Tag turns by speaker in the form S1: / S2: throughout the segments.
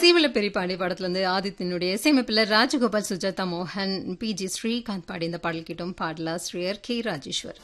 S1: சீவல பெரியபாண்டி படத்துல இருந்து ஆதித்யனுடைய இசையமைப்பில் ராஜகோபால் சுஜாதா மோகன் பி ஜி ஸ்ரீகாந்த் பாடி இந்த பாடல் கிட்டும் பாடலாசிரியர் கே ராஜேஸ்வர்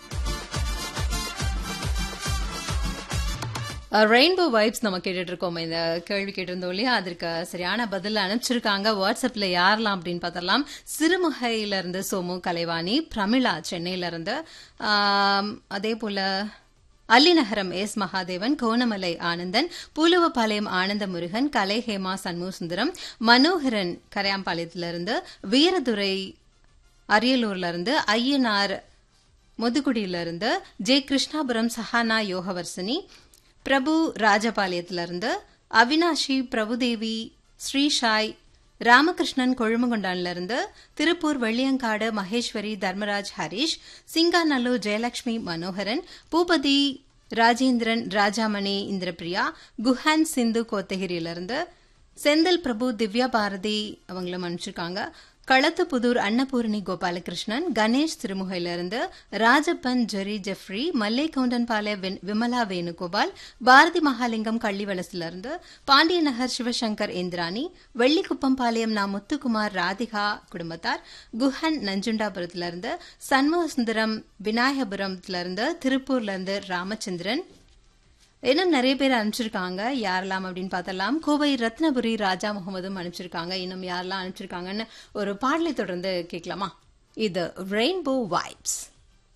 S1: ரெயின்போ வைப்ஸ் நம்ம கேட்டுட்டு இருக்கோம் இந்த கேள்வி கேட்டிருந்தோம் இல்லையா அதற்கு சரியான பதில் அனுப்பிச்சிருக்காங்க வாட்ஸ்அப்ல யாரெல்லாம் அப்படின்னு பார்த்தலாம் சிறுமுகையில இருந்து சோமு கலைவாணி பிரமிளா சென்னையில இருந்து ஆம், அதே போல அல்லிநகரம் எஸ் மகாதேவன் கோணமலை ஆனந்தன் பூலுவபாளையம் ஆனந்த முருகன் கலை ஹேமா சண்முகசுந்தரம் மனோகரன் கரையாம்பாளையத்திலிருந்து வீரதுரை அரியலூர்ல இருந்து ஐயனார் முதுகுடியிலிருந்து ஜே கிருஷ்ணாபுரம் சஹானா யோகவர்சினி பிரபு ராஜபாளையத்திலிருந்து அவினாஷி பிரபுதேவி ஸ்ரீஷாய் ராமகிருஷ்ணன் கொழுமங்குண்டான்ல இருந்து திருப்பூர் வெள்ளியங்காடு மகேஸ்வரி தர்மராஜ் ஹரிஷ் சிங்காநல்லூர் ஜெயலட்சுமி மனோகரன் பூபதி ராஜேந்திரன் ராஜாமணி இந்திரபிரியா குஹான் சிந்து கோத்தகிரியிலிருந்து செந்தில் பிரபு திவ்யா பாரதி அவங்களும் அனுப்பிச்சிருக்காங்க களத்துப்புதூர் அன்னபூரணி கோபாலகிருஷ்ணன் கணேஷ் திருமுகையிலிருந்து ராஜப்பன் ஜெரி ஜெஃப்ரி மல்லை கவுண்டன்பாளைய வென்- விமலா வேணுகோபால் பாரதி மகாலிங்கம் கள்ளிவலசிலிருந்து பாண்டியநகர் சிவசங்கர் இந்திராணி வெள்ளிக்குப்பம் பாளையம் நா முத்துக்குமார் ராதிகா குடும்பத்தார் குஹன் நஞ்சுண்டாபுரத்திலிருந்து சண்முகசுந்தரம் விநாயகபுரத்திலிருந்து திருப்பூர்லேருந்து ராமச்சந்திரன் இன்னும் நிறைய பேர் அனுப்பிச்சிருக்காங்க யாரெல்லாம் அப்படின்னு பார்த்தலாம் கோவை ரத்னபுரி ராஜா முகமதும் அனுப்பிச்சிருக்காங்க இன்னும் யாரெல்லாம் அனுப்பிச்சிருக்காங்கன்னு ஒரு பாடலை தொடர்ந்து கேட்கலாமா இது ரெயின்போ வைப்ஸ்